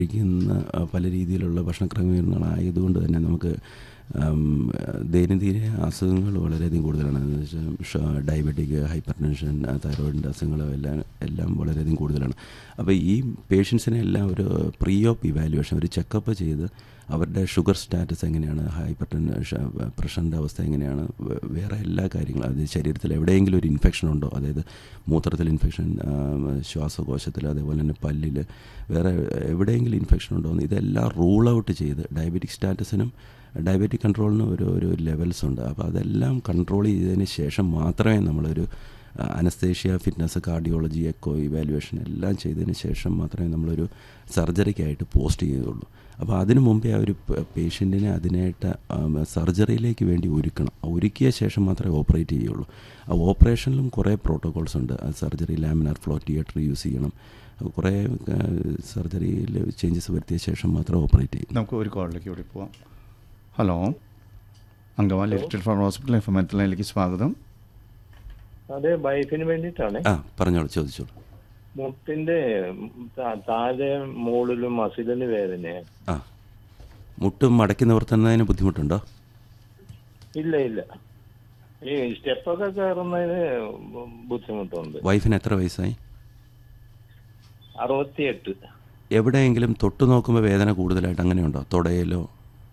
കഴിക്കുന്ന ആ, പല രീതിയിലുള്ള ഭക്ഷണ ക്രമീകരണങ്ങളായതുകൊണ്ട് തന്നെ നമുക്ക് ആം, ദൈനംദിന അസുഖങ്ങൾ വളരെയധികം കൂടുതലാണ് എന്ന് വെച്ചാൽ ഡയബറ്റിക് ഹൈപ്പർ ടെൻഷൻ തൈറോയിഡിൻ്റെ അസുഖങ്ങൾ എല്ലാം എല്ലാം വളരെയധികം കൂടുതലാണ് അപ്പോൾ ഈ പേഷ്യൻസിനെ എല്ലാം ഒരു പ്രീ ഓപ്പ് ഇവാലുവേഷൻ ഒരു ചെക്കപ്പ് ചെയ്ത് അവരുടെ ഷുഗർ സ്റ്റാറ്റസ് എങ്ങനെയാണ് ഹൈപ്പർ ടെൻഷൻ പ്രഷറിൻ്റെ അവസ്ഥ എങ്ങനെയാണ് വേ- വേറെ എല്ലാ കാര്യങ്ങളും അത് ശരീരത്തിൽ എവിടെയെങ്കിലും ഒരു ഇൻഫെക്ഷൻ ഉണ്ടോ അതായത് മൂത്രത്തിൽ ഇൻഫെക്ഷൻ ശ്വാസകോശത്തിൽ അതേപോലെ തന്നെ പല്ലിൽ വേറെ എവിടെയെങ്കിലും ഇൻഫെക്ഷൻ ഉണ്ടോ എന്ന് ഇതെല്ലാം റൂൾ ഔട്ട് ചെയ്ത് ഡയബറ്റിക് സ്റ്റാറ്റസിനും ഡയബറ്റിക് കൺട്രോളിനും ഒരു ഒരു ലെവൽസ് ഉണ്ട് അപ്പോൾ അതെല്ലാം കൺട്രോൾ ചെയ്തതിന് ശേഷം മാത്രമേ നമ്മളൊരു anaesthesia fitness cardiology echo evaluation എല്ലാം ചെയ്തതിന് ശേഷം മാത്രമേ നമ്മളൊരു സർജറിക്കായിട്ട് പോസ്റ്റ് ചെയ്യുകയുള്ളൂ അപ്പോൾ അതിനു മുമ്പേ ആ ഒരു പേഷ്യൻറ്റിനെ അതിനായിട്ട് സർജറിയിലേക്ക് വേണ്ടി ഒരുക്കണം ഒരുക്കിയ ശേഷം മാത്രമേ ഓപ്പറേറ്റ് ചെയ്യുള്ളൂ ആ ഓപ്പറേഷനിലും കുറേ പ്രോട്ടോകോൾസ് ഉണ്ട് ആ surgery laminar flow theatre use ചെയ്യണം കുറേ സർജറിയിൽ ചേഞ്ചസ് വരുത്തിയ ശേഷം മാത്രം ഓപ്പറേറ്റ് ചെയ്യും നമുക്ക് ഒരു കോളിലേക്ക് കൂടി പോവാം hello Angamaly Little Flower Hospital F M ലൈനിലേക്ക് സ്വാഗതം അതെ വൈഫിന് വേണ്ടിയിട്ടാണ് ആ പറഞ്ഞോളൂ ചോദിച്ചോളൂ മുട്ടിന്റെ താ- താഴെ മുകളിലും മസിലിന് വേദന ആ മുട്ടും മടക്കി നിവർത്തുന്നതിന് ബുദ്ധിമുട്ടുണ്ടോ ഇല്ല ഇല്ല ഈ സ്റ്റെപ്പൊക്കെ കയറുന്നതിന് ബുദ്ധിമുട്ടുണ്ട് വൈഫിന് എത്ര വയസ്സായി അറുപത്തിയെട്ട് എവിടെയെങ്കിലും തൊട്ട് നോക്കുമ്പോൾ വേദന കൂടുതലായിട്ട് അങ്ങനെയുണ്ടോ തുടയിലോ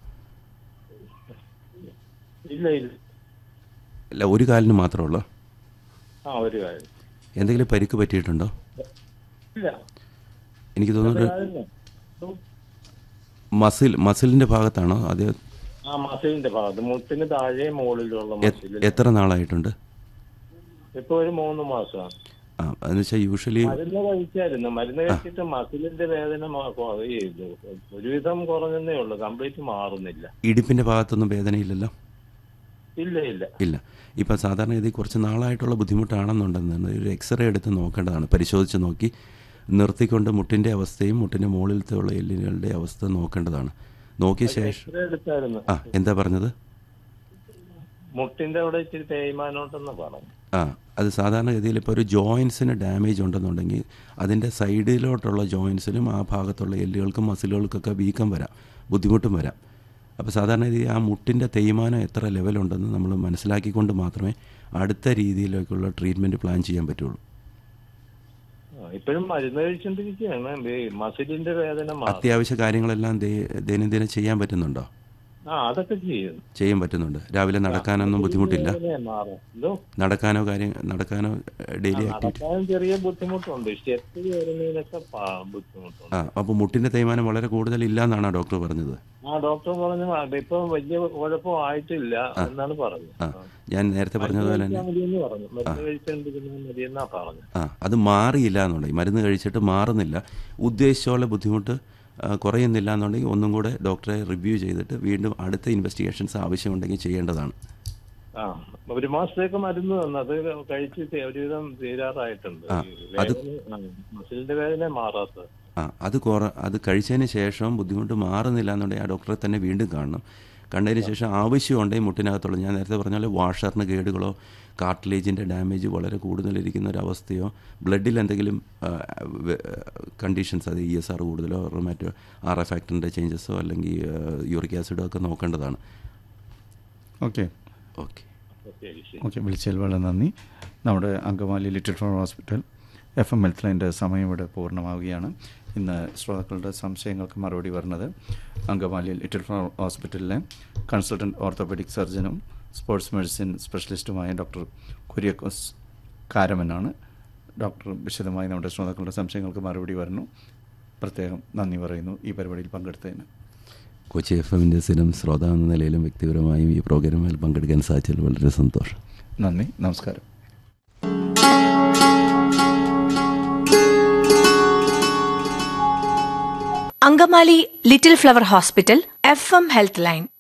ഇല്ല ഇല്ല അല്ല ഒരു കാലിന് മാത്രമേ ഉള്ളൂ ആ ഒരു കാര്യം എന്തെങ്കിലും പരിക്ക് പറ്റിയിട്ടുണ്ടോ ഇല്ല എനിക്ക് തോന്നുന്നു ഒരു കാലിന്. മസിൽ മസിലിൻ്റെ ഭാഗത്താണോ അത് ആ മസിലിന്റെ ഭാഗത്ത് മുട്ടിന് താഴെ മുകളിലുള്ള എ- മസിൽ എത്ര നാളായിട്ടുണ്ട് ഇപ്പൊ ഒരു മൂന്ന് മാസമാണ് ആ എന്ന് വെച്ചാൽ യൂഷ്വലി മരുന്ന് കഴിച്ചായിരുന്നു മരുന്ന് കഴിച്ചിട്ട് മസിലിന്റെ വേദന മാ- കൊ- ഈ ഇത് ഒരുവിധം കുറഞ്ഞതേ ഉള്ളൂ കംപ്ലീറ്റ് മാറുന്നില്ല ഇടുപ്പിൻ്റെ ഭാഗത്തൊന്നും വേദനയില്ലല്ലോ ഇല്ല ഇല്ല ഇല്ല ഇപ്പം സാധാരണ ഇത് കുറച്ച് നാളായിട്ടുള്ള ബുദ്ധിമുട്ടാണെന്നുണ്ടെന്ന് ഒരു എക്സ്റേ എടുത്ത് നോക്കേണ്ടതാണ് പരിശോധിച്ച് നോക്കി നിർത്തിക്കൊണ്ട് മുട്ടിൻ്റെ അവസ്ഥയും മുട്ടിൻ്റെ മുകളിലത്തെ ഉള്ള എല്ലുകളുടെ അവസ്ഥ നോക്കേണ്ടതാണ് നോക്കിയ ശേഷം എക്സ്റേ എടുത്തായിരുന്നു ആ എന്താ പറഞ്ഞത് മുട്ടിന്റെ അവിടെ ഇച്ചിരി തേയ്മാനോട്ടെന്ന് പറഞ്ഞു ആ അത് സാധാരണഗതിയിൽ ഇപ്പോൾ ഒരു ജോയിൻസിന് ഡാമേജ് ഉണ്ടെന്നുണ്ടെങ്കിൽ അതിൻ്റെ സൈഡിലോട്ടുള്ള ജോയിൻസിലും ആ ഭാഗത്തുള്ള എല്ലുകൾക്കും മസിലുകൾക്കൊക്കെ വീക്കം വരാം ബുദ്ധിമുട്ടും വരാം അപ്പോൾ സാധാരണ രീതി ആ മുട്ടിൻ്റെ തേയ്മാനം എത്ര ലെവലുണ്ടെന്ന് നമ്മൾ മനസ്സിലാക്കിക്കൊണ്ട് മാത്രമേ അടുത്ത രീതിയിലേക്കുള്ള ട്രീറ്റ്മെൻറ്റ് പ്ലാൻ ചെയ്യാൻ പറ്റുള്ളൂ ആ, ഇപ്പോഴും മരുന്ന് കഴിച്ചോണ്ടിരിക്കുകയാണ് ഈ മസിലിന്റെ വേദന മാറും അത്യാവശ്യ കാര്യങ്ങളെല്ലാം ദേ- ദൈനംദിനം ചെയ്യാൻ പറ്റുന്നുണ്ടോ ആ അതൊക്കെ ചെയ്യുന്നു ചെയ്യാൻ പറ്റുന്നുണ്ട് രാവിലെ നടക്കാനൊന്നും ബുദ്ധിമുട്ടില്ല വേദന മാറും എന്തോ നടക്കാനോ കാര്യം നടക്കാനോ ഡെയിലി ആക്ടിവിറ്റി നടക്കാനും ചെറിയ ബുദ്ധിമുട്ടുണ്ട് സ്റ്റെപ്പ് കയറുന്നതിനൊക്കെ പാ- ബുദ്ധിമുട്ടുണ്ട് ആ അപ്പോൾ മുട്ടിൻ്റെ തേയ്മാനം വളരെ കൂടുതലില്ല എന്നാണോ ഡോക്ടർ പറഞ്ഞത് ആ ഡോക്ടർ പറഞ്ഞു ഇപ്പൊ വലിയ കുഴപ്പമായിട്ടില്ല എന്നാണ് പറഞ്ഞത് ആ ഞാൻ നേരത്തെ പറഞ്ഞതുപോലെ തന്നെ കഴിച്ചാൽ മതിയെന്ന് പറഞ്ഞു മരുന്ന് കഴിച്ചോണ്ടിരിക്കുന്നത് മതിയെന്നാ പറഞ്ഞു ആ അത് മാറിയില്ല എന്നുണ്ടെങ്കിൽ മരുന്ന് കഴിച്ചിട്ട് മാറുന്നില്ല ഉദ്ദേശിച്ചുള്ള ബുദ്ധിമുട്ട് ആ, കുറയുന്നില്ല എന്നുണ്ടെങ്കിൽ ഒന്നും കൂടെ ഡോക്ടറെ റിവ്യൂ ചെയ്തിട്ട് വീണ്ടും അടുത്ത ഇൻവെസ്റ്റിഗേഷൻസ് ആവശ്യമുണ്ടെങ്കിൽ ചെയ്യേണ്ടതാണ് ആ ഒരു മാസത്തേക്ക് മരുന്ന് തന്നു അത് കഴിച്ച് തി- ഒരുവിധം തീരാറായിട്ടുണ്ട് ആ, ഈ അത് വേദന ആ, മസിലിന്റെ വേദന മാറാത്തത് ആ അത് കുറ അത് കഴിച്ചതിന് ശേഷം ബുദ്ധിമുട്ട് മാറുന്നില്ല എന്നുണ്ടെങ്കിൽ ആ ഡോക്ടറെ തന്നെ വീണ്ടും കാണണം കണ്ടതിന് ശേഷം ആവശ്യമുണ്ടെങ്കിൽ മുട്ടിനകത്തുള്ള ഞാൻ നേരത്തെ പറഞ്ഞ പോലെ വാഷറിന് കേടുകളോ കാർട്ടിലേജിൻ്റെ ഡാമേജ് വളരെ കൂടുതലിരിക്കുന്ന ഒരു അവസ്ഥയോ ബ്ലഡിൽ എന്തെങ്കിലും കണ്ടീഷൻസ് അത് ഇ എസ് ആർ കൂടുതലോ മറ്റോ ആർ എഫ് ഫാക്ടറിൻ്റെ ചേഞ്ചസോ അല്ലെങ്കിൽ യൂറിക് ആസിഡോ ഒക്കെ നോക്കേണ്ടതാണ് ഓക്കെ ഓക്കെ ശരി ശരി ഓക്കെ വിളിച്ചതിൽ വളരെ നന്ദി നമ്മുടെ Angamaly Little Flower Hospital F M health ലൈൻ്റെ സമയം ഇവിടെ പൂർണ്ണമാവുകയാണ് ഇന്ന് ശ്രോതാക്കളുടെ സംശയങ്ങൾക്ക് മറുപടി പറഞ്ഞത് അങ്കമാലി ലിറ്റിൽ ഫ്ലവർ ഹോസ്പിറ്റലിലെ കൺസൾട്ടൻറ്റ് ഓർത്തോപെഡിക് സർജനും സ്പോർട്സ് മെഡിസിൻ സ്പെഷ്യലിസ്റ്റുമായ ഡോക്ടർ കുര്യക്കോസ് കാരമനാണ് ഡോക്ടർ വിശദമായി നമ്മുടെ ശ്രോതാക്കളുടെ സംശയങ്ങൾക്ക് മറുപടി പറഞ്ഞു പ്രത്യേകം നന്ദി പറയുന്നു ഈ പരിപാടിയിൽ പങ്കെടുത്തതിന് കൊച്ചി എഫ് എമ്മിൻ്റെ സ്ഥിരം ശ്രോതാവ് എന്ന നിലയിലും വ്യക്തിപരമായും ഈ പ്രോഗ്രാമിൽ പങ്കെടുക്കാൻ സാധിച്ചതിൽ വളരെ സന്തോഷം നന്ദി നമസ്കാരം Angamaly Little Flower Hospital F M health line